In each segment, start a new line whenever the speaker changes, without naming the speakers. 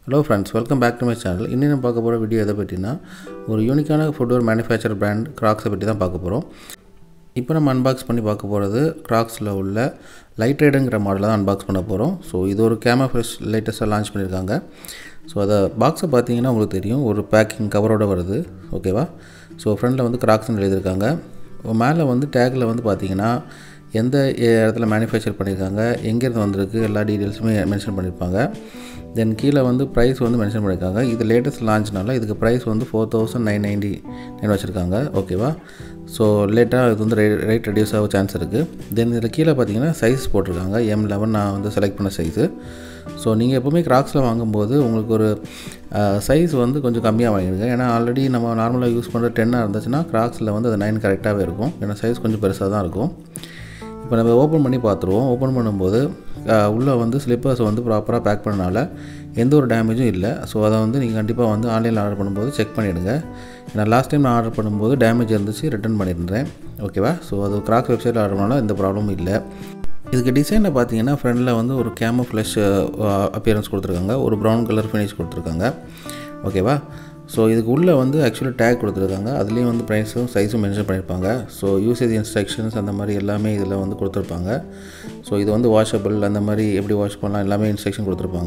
hello friends welcome back to my channel இன்னும் நம்ம பார்க்க போகிற வீடியோ எதை பற்றினா ஒரு யூனிக்கான ஃபுட்வேர் மேனுஃபேக்சர் பிராண்ட் கிராக்ஸை பற்றி தான் பார்க்க போகிறோம் இப்போ நம்ம அன்பாக்ஸ் பண்ணி பார்க்க போகிறது கிராக்ஸில் உள்ள லைட் ரைடுங்கிற மாடலை தான் அன்பாக்ஸ் பண்ண போகிறோம் ஸோ இது ஒரு கேமரா ஃப்ரெஷ் லேட்டஸ்ட்டாக லான்ச் பண்ணியிருக்காங்க ஸோ அதை பாக்ஸை பார்த்தீங்கன்னா உங்களுக்கு தெரியும் ஒரு பேக்கிங் கவரோடு வருது ஓகேவா ஸோ ஃப்ரண்டில் வந்து கிராக்ஸ்னு எழுதியிருக்காங்க மேலே வந்து டேக்கில் வந்து பார்த்தீங்கன்னா எந்த இடத்துல மேனுஃபேக்சர் பண்ணியிருக்காங்க எங்கேருந்து வந்திருக்கு எல்லா டீட்டெயில்ஸுமே மென்ஷன் பண்ணியிருப்பாங்க தென் கீழே வந்து ப்ரைஸ் வந்து மென்ஷன் பண்ணியிருக்காங்க இது லேட்டஸ்ட் லான்ச்னால இதுக்கு ப்ரைஸ் வந்து four thousand nine ninety nine வச்சுருக்காங்க ஓகேவா ஸோ லேட்டாக இது வந்து ரே ரேட் ரெடியூஸ் ஆக சான்ஸ் இருக்குது தென் இதில் கீழே பார்த்தீங்கன்னா சைஸ் போட்டிருக்காங்க எம் லெவன் நான் வந்து செலக்ட் பண்ண சைஸு ஸோ நீங்கள் எப்போவுமே கிராக்ஸில் வாங்கும்போது உங்களுக்கு ஒரு சைஸ் வந்து கொஞ்சம் கம்மியாக வாங்கிடுங்க ஏன்னா ஆல்ரெடி நம்ம நார்மலாக யூஸ் பண்ணுற டென்னாக இருந்துச்சுன்னா கிராக்ஸில் வந்து அது நைன் கரெக்டாகவே இருக்கும் ஏன்னா சைஸ் கொஞ்சம் பெருசாக தான் இருக்கும் இப்போ நம்ம ஓப்பன் பண்ணி பார்த்துருவோம் ஓப்பன் பண்ணும்போது உள்ளே வந்து ஸ்லிப்பர்ஸ் வந்து ப்ராப்பராக பேக் பண்ணனால எந்த ஒரு டேமேஜும் இல்லை ஸோ அதை வந்து நீங்கள் கண்டிப்பாக வந்து ஆன்லைனில் ஆர்டர் பண்ணும்போது செக் பண்ணிவிடுங்க ஏன்னா லாஸ்ட் டைம் நான் ஆர்டர் பண்ணும்போது டேமேஜ் இருந்துச்சு ரிட்டர்ன் பண்ணியிருந்தேன் ஓகேவா ஸோ அது கிராக்ஸ் வெப்சைட்டில் ஆர்டர் பண்ணாலும் எந்த ப்ராப்ளமும் இல்லை இதுக்கு டிசைனில் பார்த்தீங்கன்னா ஃப்ரண்டில் வந்து ஒரு கேமோ ஃப்ளஷ் அப்பியரன்ஸ் கொடுத்துருக்காங்க ஒரு ப்ரௌன் கலர் ஃபினிஷ் கொடுத்துருக்காங்க ஓகேவா ஸோ இதுக்கு உள்ளே வந்து ஆக்சுவலி டேக் கொடுத்துருக்காங்க அதுலேயும் வந்து ப்ரைஸும் சைஸும் மென்ஷன் பண்ணியிருப்பாங்க ஸோ யூசேஜ் இன்ஸ்ட்ரக்ஷன்ஸ் அந்த மாதிரி எல்லாமே இதில் வந்து கொடுத்துருப்பாங்க ஸோ இது வந்து வாஷபிள் அந்த மாதிரி எப்படி வாஷ் பண்ணலாம் எல்லாமே இன்ஸ்ட்ரக்ஷன் கொடுத்துருப்பாங்க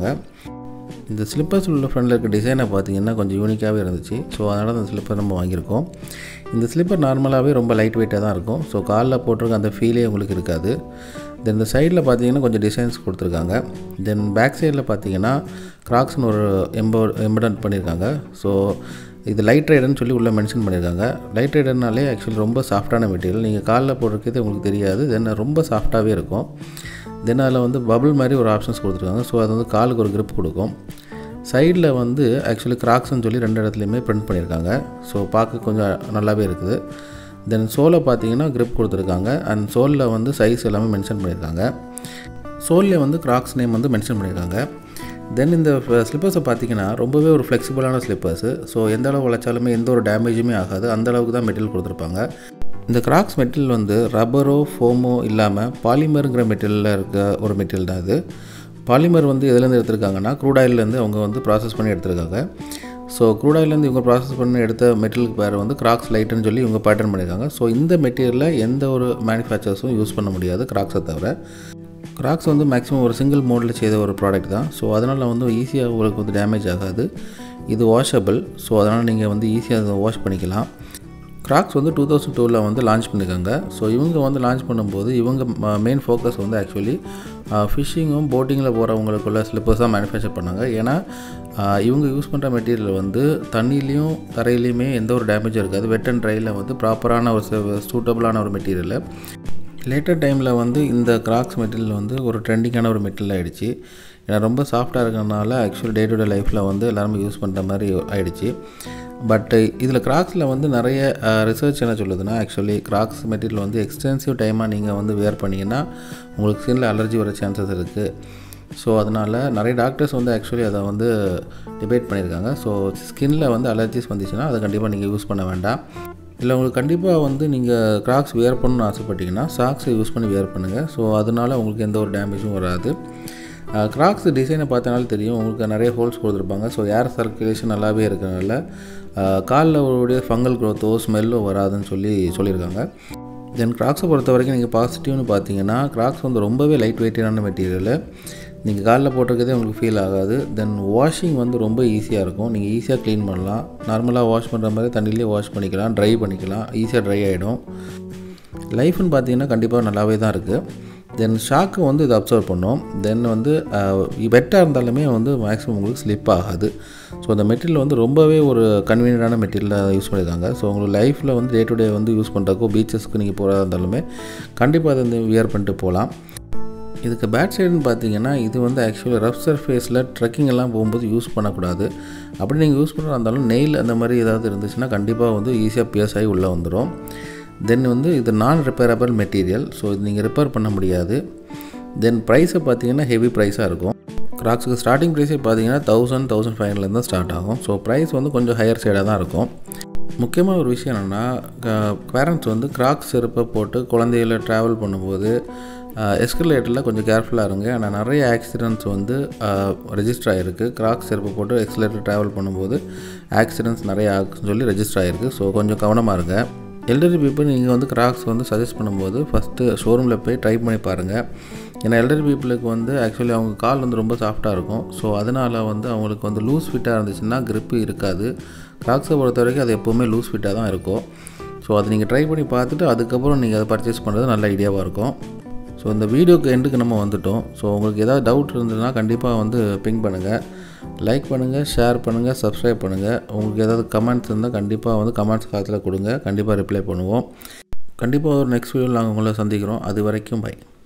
இந்த ஸ்லிப்பர்ஸ் உள்ள ஃப்ரண்டில் இருக்க டிசைனை பார்த்தீங்கன்னா கொஞ்சம் யூனிக்காகவே இருந்துச்சு ஸோ அதனால் அந்த ஸ்லிப்பர் நம்ம வாங்கியிருக்கோம் இந்த ஸ்லிப்பர் நார்மலாகவே ரொம்ப லைட் வெயிட்டாக தான் இருக்கும் ஸோ காலில் போட்டிருக்க அந்த ஃபீலே உங்களுக்கு இருக்காது தென் இந்த சைடில் பார்த்தீங்கன்னா கொஞ்சம் டிசைன்ஸ் கொடுத்துருக்காங்க தென் பேக் சைடில் பார்த்தீங்கன்னா கிராக்ஸ்னு ஒரு எம்போ எம்படன் பண்ணியிருக்காங்க ஸோ இது லைட் ரைடர்னு சொல்லி உள்ளே மென்ஷன் பண்ணியிருக்காங்க லைட் ரைடர்னாலே ஆக்சுவலி ரொம்ப சாஃப்டான மெட்டீரியல் நீங்கள் காலில் போடுறதுக்கு உங்களுக்கு தெரியாது தென் ரொம்ப சாஃப்டாகவே இருக்கும் தென் அதில் வந்து பபுள் மாதிரி ஒரு ஆப்ஷன்ஸ் கொடுத்துருக்காங்க ஸோ அது வந்து காலுக்கு ஒரு grip கொடுக்கும் சைடில் வந்து ஆக்சுவலி கிராக்ஸ்னு சொல்லி ரெண்டு இடத்துலையுமே பிரிண்ட் பண்ணியிருக்காங்க ஸோ பார்க்க கொஞ்சம் நல்லாவே இருக்குது தென் சோலை பார்த்தீங்கன்னா grip கொடுத்துருக்காங்க அண்ட் சோலில் வந்து சைஸ் எல்லாமே மென்ஷன் பண்ணியிருக்காங்க சோலில் வந்து கிராக்ஸ் நேம் வந்து மென்ஷன் பண்ணியிருக்காங்க தென் இந்த ஸ்லிப்பர்ஸை பார்த்தீங்கன்னா ரொம்பவே ஒரு ஃப்ளெக்சிபிளான ஸ்லிப்பர்ஸு ஸோ எந்த அளவு உழைச்சாலுமே எந்த ஒரு டேமேஜுமே ஆகாது அந்த அளவுக்கு தான் மெட்டீரியல் கொடுத்துருப்பாங்க இந்த கிராக்ஸ் மெட்டீரியல் வந்து ரப்பரோ ஃபோமோ இல்லாமல் பாலிமருங்கிற மெட்டீரியலில் இருக்க ஒரு மெட்டீரியல் தான் இது பாலிமர் வந்து எதுலேருந்து எடுத்திருக்காங்கன்னா க்ரூட் ஆயிலேருந்து அவங்க வந்து ப்ராசஸ் பண்ணி எடுத்திருக்காங்க ஸோ க்ரூட் ஆயிலேருந்து இவங்க ப்ராசஸ் பண்ணி எடுத்த மெட்டீரியலுக்கு பேர் வந்து கிராக்ஸ் லைட்டுன்னு சொல்லி இவங்க பேட்டர்ன் பண்ணியிருக்காங்க ஸோ இந்த மெட்டீரியலில் எந்த ஒரு மேனுஃபேக்சர்ஸும் யூஸ் பண்ண முடியாது கிராக்ஸை தவிர கிராக்ஸ் வந்து மேக்ஸிமம் ஒரு சிங்கிள் மோடில் செய்த ஒரு ப்ராடக்ட் தான் ஸோ அதனால் வந்து ஈஸியாக உங்களுக்கு வந்து டேமேஜ் ஆகாது இது வாஷபிள் ஸோ அதனால் நீங்கள் வந்து ஈஸியாக அதை வாஷ் பண்ணிக்கலாம் கிராக்ஸ் வந்து டூ தௌசண்ட் டூவில் வந்து லான்ச் பண்ணியிருக்காங்க ஸோ இவங்க வந்து லான்ச் பண்ணும்போது இவங்க மெயின் ஃபோக்கஸ் வந்து ஆக்சுவலி ஃபிஷ்ஷிங்கும் போட்டிங்கில் போகிறவங்களுக்குள்ள ஸ்லிப்பர்ஸ் தான் மேனுஃபேக்சர் பண்ணாங்க ஏன்னா இவங்க யூஸ் பண்ணுற மெட்டீரியல் வந்து தண்ணிலையும் தரையிலையுமே எந்த ஒரு டேமேஜும் இருக்காது வெட் அண்ட் ட்ரையில் வந்து ப்ராப்பரான ஒரு சூட்டபுளான ஒரு மெட்டீரியல் லேட்டர் டைமில் வந்து இந்த கிராக்ஸ் மெட்டீரியல் வந்து ஒரு ட்ரெண்டிங்கான ஒரு மெட்டீரியல் ஆகிடுச்சு ஏன்னா ரொம்ப சாஃப்டாக இருக்கிறனால ஆக்சுவலி டே டு டே லைஃப்பில் வந்து எல்லாருமே யூஸ் பண்ணுற மாதிரி ஆகிடுச்சு பட் இதில் கிராக்ஸில் வந்து நிறைய ரிசர்ச் என்ன சொல்லுதுன்னா ஆக்சுவலி கிராக்ஸ் மெட்டீரியல் வந்து எக்ஸ்டென்சிவ் டைமாக நீங்கள் வந்து வேர் பண்ணிங்கன்னா உங்களுக்கு ஸ்கின்னில் அலர்ஜி வர சான்சஸ் இருக்குது ஸோ அதனால் நிறைய டாக்டர்ஸ் வந்து ஆக்சுவலி அதை வந்து டிபேட் பண்ணியிருக்காங்க ஸோ ஸ்கின்னில் வந்து அலர்ஜிஸ் வந்துச்சுன்னா அதை கண்டிப்பாக நீங்கள் யூஸ் பண்ண வேண்டாம் இல்லை உங்களுக்கு கண்டிப்பாக வந்து நீங்கள் கிராக்ஸ் வியர் பண்ணணும்னு ஆசைப்பட்டீங்கன்னா சாக்ஸை யூஸ் பண்ணி வியர் பண்ணுங்கள் ஸோ அதனால் உங்களுக்கு எந்த ஒரு டேமேஜும் வராது கிராக்ஸ் டிசைனை பார்த்தனால தெரியும் உங்களுக்கு நிறைய ஹோல்ஸ் கொடுத்துருப்பாங்க ஸோ ஏர் சர்க்குலேஷன் நல்லாவே இருக்கிறனால காலில் உடைய ஃபங்கல் க்ரோத்தோ ஸ்மெல்லோ வராதுன்னு சொல்லி சொல்லியிருக்காங்க தென் கிராக்ஸை பொறுத்த வரைக்கும் நீங்கள் பாசிட்டிவ்னு பார்த்தீங்கன்னா கிராக்ஸ் வந்து ரொம்பவே லைட் வெயிட்டான மெட்டீரியல் நீங்கள் காலில் போட்டிருக்கதே உங்களுக்கு ஃபீல் ஆகாது தென் வாஷிங் வந்து ரொம்ப ஈஸியாக இருக்கும் நீங்கள் ஈஸியாக க்ளீன் பண்ணலாம் நார்மலாக வாஷ் பண்ணுற மாதிரி தண்ணியிலே வாஷ் பண்ணிக்கலாம் ட்ரை பண்ணிக்கலாம் ஈஸியாக ட்ரை ஆகிடும் லைஃப்னு பார்த்தீங்கன்னா கண்டிப்பாக நல்லாவே தான் இருக்குது தென் ஷாக்கு வந்து இது அப்சர்வ் பண்ணும் தென் வந்து வெட்டாக இருந்தாலுமே வந்து மேக்ஸிமம் உங்களுக்கு ஸ்லிப் ஆகாது ஸோ அந்த மெட்டீரியல் வந்து ரொம்பவே ஒரு கன்வீனியண்டான மெட்டீரியலாக யூஸ் பண்ணியிருக்காங்க ஸோ உங்களுக்கு லைஃப்பில் வந்து டே டு டே வந்து யூஸ் பண்ணுறக்கோ பீச்சஸ்க்கு நீங்கள் போகிறதா இருந்தாலுமே கண்டிப்பாக அதை வந்து வியர் பண்ணிட்டு போகலாம் இதுக்கு பேட் சைடுன்னு பார்த்தீங்கன்னா இது வந்து ஆக்சுவலி ரஃப் சர்ஃபேஸில் ட்ரெக்கிங் எல்லாம் போகும்போது யூஸ் பண்ணக்கூடாது அப்படி நீங்கள் யூஸ் பண்ணுறதா இருந்தாலும் நெயில் அந்த மாதிரி ஏதாவது இருந்துச்சுன்னா கண்டிப்பாக வந்து ஈஸியாக பியர்ஸ் ஆகி உள்ளே வந்துடும் தென் வந்து இது நான் ரிப்பேரபிள் மெட்டீரியல் ஸோ இது நீங்கள் ரிப்பேர் பண்ண முடியாது தென் ப்ரைஸை பார்த்தீங்கன்னா ஹெவி ப்ரைஸாக இருக்கும் கிராக்ஸுக்கு ஸ்டார்டிங் ப்ரைஸே பார்த்தீங்கன்னா தௌசண்ட் தௌசண்ட் ஃபைவ் ஹண்ட்ரட்லேருந்து தான் ஸ்டார்ட் ஆகும் ஸோ ப்ரைஸ் வந்து கொஞ்சம் ஹையர் சைடாக தான் இருக்கும் முக்கியமான ஒரு விஷயம் என்னென்னா பேரண்ட்ஸ் வந்து கிராக்ஸ் செருப்பை போட்டு குழந்தைகளை ட்ராவல் பண்ணும்போது எஸ்கலேட்டரில் கொஞ்சம் கேர்ஃபுல்லாக இருங்க ஆனால் நிறைய ஆக்சிடென்ட்ஸ் வந்து ரெஜிஸ்டர் ஆகிருக்கு கிராக்ஸ் செருப்பு போட்டு எக்ஸலேட்டர் ட்ராவல் பண்ணும்போது ஆக்சிடென்ட்ஸ் நிறைய ஆகுன்னு சொல்லி ரெஜிஸ்டர் ஆகிருக்கு ஸோ கொஞ்சம் கவனமாக இருங்க எல்டரி பீப்புள் நீங்கள் வந்து கிராக்ஸ் வந்து சஜஸ்ட் பண்ணும்போது ஃபஸ்ட்டு ஷோரூமில் போய் ட்ரை பண்ணி பாருங்கள் ஏன்னா எல்டரி பீப்புளுக்கு வந்து ஆக்சுவலி அவங்க கால் வந்து ரொம்ப சாஃப்டாக இருக்கும் ஸோ அதனால் வந்து அவங்களுக்கு வந்து லூஸ் ஃபிட்டாக இருந்துச்சுன்னா grip இருக்காது கிராக்ஸை பொறுத்த வரைக்கும் அது எப்போவுமே லூஸ் ஃபிட்டாக தான் இருக்கும் ஸோ அதை நீங்கள் ட்ரை பண்ணி பார்த்துட்டு அதுக்கப்புறம் நீங்கள் அதை பர்ச்சேஸ் பண்ணுறது நல்ல ஐடியாவாக இருக்கும் ஸோ இந்த வீடியோக்கு எண்டுக்கு நம்ம வந்துட்டோம் ஸோ உங்களுக்கு ஏதாவது டவுட் இருந்ததுன்னா கண்டிப்பாக வந்து பிங் பண்ணுங்கள் லைக் பண்ணுங்கள் ஷேர் பண்ணுங்கள் சப்ஸ்கிரைப் பண்ணுங்கள் உங்களுக்கு ஏதாவது கமெண்ட்ஸ் இருந்தால் கண்டிப்பாக வந்து கமெண்ட்ஸ் காலத்தில் கொடுங்க கண்டிப்பாக ரிப்ளை பண்ணுவோம் கண்டிப்பாக ஒரு நெக்ஸ்ட் வீடியோவில் நாங்கள் உங்களை சந்திக்கிறோம் அது வரைக்கும் பை